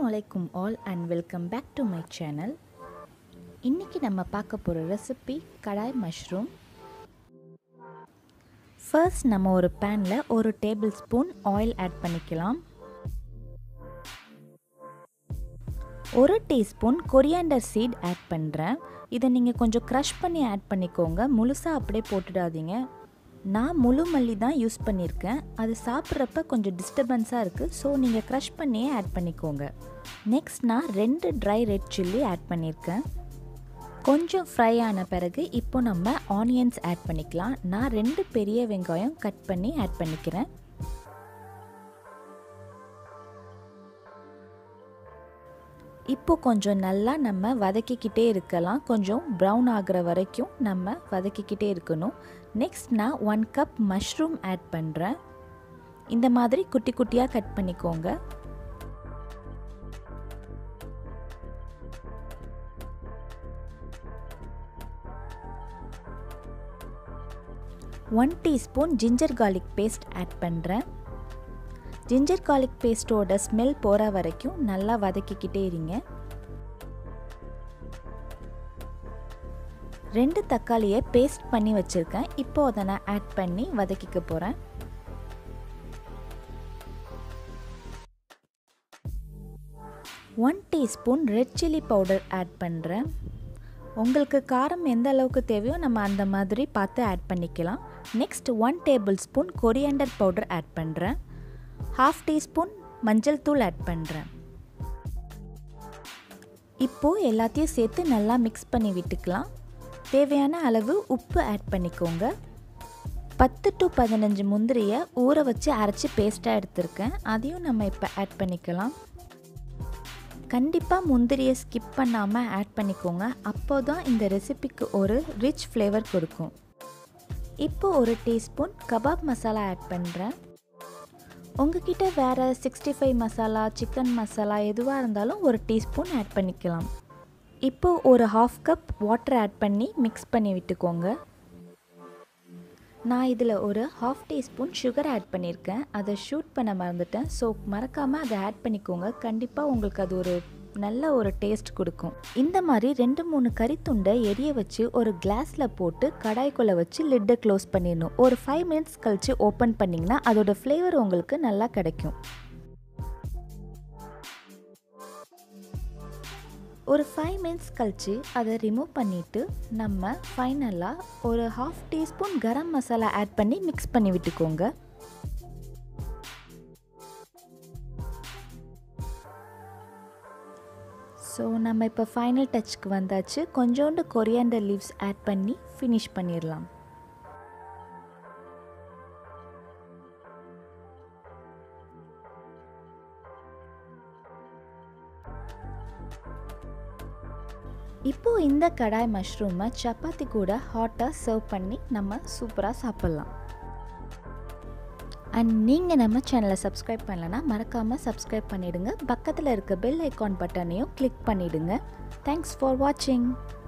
அலைக்கும் all and welcome back to my channel இன்றைக்கி நம்ம பார்க்க போகிற ரெசிபி கடாய் மஷ்ரூம் ஃபர்ஸ்ட் நம்ம ஒரு பேனில் ஒரு டேபிள் ஸ்பூன் ஆயில் ஆட் பண்ணிக்கலாம் ஒரு டீஸ்பூன் கொரியாண்டர் சீட் ஆட் பண்ணுறேன் இதை நீங்கள் கொஞ்சம் க்ரஷ் பண்ணி ஆட் பண்ணிக்கோங்க முழுசாக அப்படியே போட்டுடாதீங்க நான் முழு மல்லி தான் யூஸ் பண்ணியிருக்கேன் அது சாப்பிட்றப்ப கொஞ்சம் டிஸ்டர்பன்ஸாக இருக்குது ஸோ நீங்கள் க்ரஷ் பண்ணியே ஆட் பண்ணிக்கோங்க நெக்ஸ்ட் நான் ரெண்டு ட்ரை ரெட் சில்லி ஆட் பண்ணியிருக்கேன் கொஞ்சம் ஃப்ரை ஆன பிறகு இப்போ நம்ம ஆனியன்ஸ் ஆட் பண்ணிக்கலாம் நான் ரெண்டு பெரிய வெங்காயம் கட் பண்ணி ஆட் பண்ணிக்கிறேன் இப்போ கொஞ்சம் நல்லா நம்ம வதக்கிக்கிட்டே இருக்கலாம் கொஞ்சம் ப்ரௌன் ஆகிற வரைக்கும் நம்ம வதக்கிக்கிட்டே இருக்கணும் நெக்ஸ்ட் நான் ஒன் கப் மஷ்ரூம் ஆட் பண்ணுறேன் இந்த மாதிரி குட்டி குட்டியாக கட் பண்ணிக்கோங்க one teaspoon ginger garlic paste add பண்ணுறேன் ஜிஞ்சர் கார்லிக் பேஸ்ட்டோட ஸ்மெல் போகிற வரைக்கும் நல்லா வதக்கிக்கிட்டே இருங்க ரெண்டு தக்காளியை பேஸ்ட் பண்ணி வச்சுருக்கேன் இப்போ அதை நான் ஆட் பண்ணி வதக்கிக்க போகிறேன் one teaspoon red chilli powder add பண்ணுறேன் உங்களுக்கு காரம் எந்த அளவுக்கு தேவையோ நம்ம அந்த மாதிரி பார்த்து ஆட் பண்ணிக்கலாம் next one tablespoon coriander powder add பண்ணுறேன் ஹாஃப் டீஸ்பூன் மஞ்சள் தூள் ஆட் பண்ணுறேன் இப்போது எல்லாத்தையும் சேர்த்து நல்லா மிக்ஸ் பண்ணி விட்டுக்கலாம் தேவையான அளவு உப்பு ஆட் பண்ணிக்கோங்க பத்து டு பதினஞ்சு முந்திரியை ஊற வச்சு அரைச்சி பேஸ்ட்டாக எடுத்திருக்கேன் அதையும் நம்ம இப்போ ஆட் பண்ணிக்கலாம் கண்டிப்பாக முந்திரியை ஸ்கிப் பண்ணாமல் ஆட் பண்ணிக்கோங்க அப்போ தான் இந்த ரெசிபிக்கு ஒரு ரிச் ஃப்ளேவர் கொடுக்கும் இப்போ ஒரு டீஸ்பூன் கபாப் மசாலா ஆட் பண்ணுறேன் உங்ககிட்ட வேறு sixty five masala chicken masala எதுவாக இருந்தாலும் ஒரு டீஸ்பூன் ஆட் பண்ணிக்கலாம் இப்போது ஒரு ஹாஃப் கப் வாட்டர் ஆட் பண்ணி மிக்ஸ் பண்ணி விட்டுக்கோங்க நான் இதில் ஒரு ஹாஃப் டீஸ்பூன் சுகர் ஆட் பண்ணியிருக்கேன் அதை ஷூட் பண்ண மறந்துட்டேன் ஸோ மறக்காமல் அதை ஆட் பண்ணிக்கோங்க கண்டிப்பாக உங்களுக்கு அது ஒரு நல்ல ஒரு டேஸ்ட் கொடுக்கும் இந்த மாதிரி ரெண்டு மூணு கறித்துண்டை எரிய வச்சு ஒரு கிளாஸில் போட்டு கடாய்க்குள்ளே வச்சு லிட்டை க்ளோஸ் பண்ணிடணும் ஒரு ஃபைவ் மினிட்ஸ் கழித்து ஓப்பன் பண்ணிங்கன்னா அதோட ஃப்ளேவர் உங்களுக்கு நல்லா கிடைக்கும் ஒரு ஃபைவ் மினிட்ஸ் கழித்து அதை ரிமூவ் பண்ணிவிட்டு நம்ம ஃபைனலாக ஒரு half teaspoon garam masala add பண்ணி மிக்ஸ் பண்ணி விட்டுக்கோங்க ஸோ நம்ம இப்போ ஃபைனல் டச்சுக்கு வந்தாச்சு கொஞ்சோண்டு கொரியாண்டர் லீவ்ஸ் ஆட் பண்ணி ஃபினிஷ் பண்ணிடலாம் இப்போது இந்த கடாய் மஷ்ரூமை சப்பாத்தி கூட ஹாட்டாக சர்வ் பண்ணி நம்ம சூப்பராக சாப்பிட்லாம் அண்ட் நீங்கள் நம்ம சேனலை சப்ஸ்கிரைப் பண்ணலன்னா மறக்காமல் சப்ஸ்கிரைப் பண்ணிவிடுங்க பக்கத்தில் இருக்க பெல் ஐக்கான் பட்டனையும் கிளிக் பண்ணிவிடுங்க தேங்க்ஸ் ஃபார் வாட்சிங்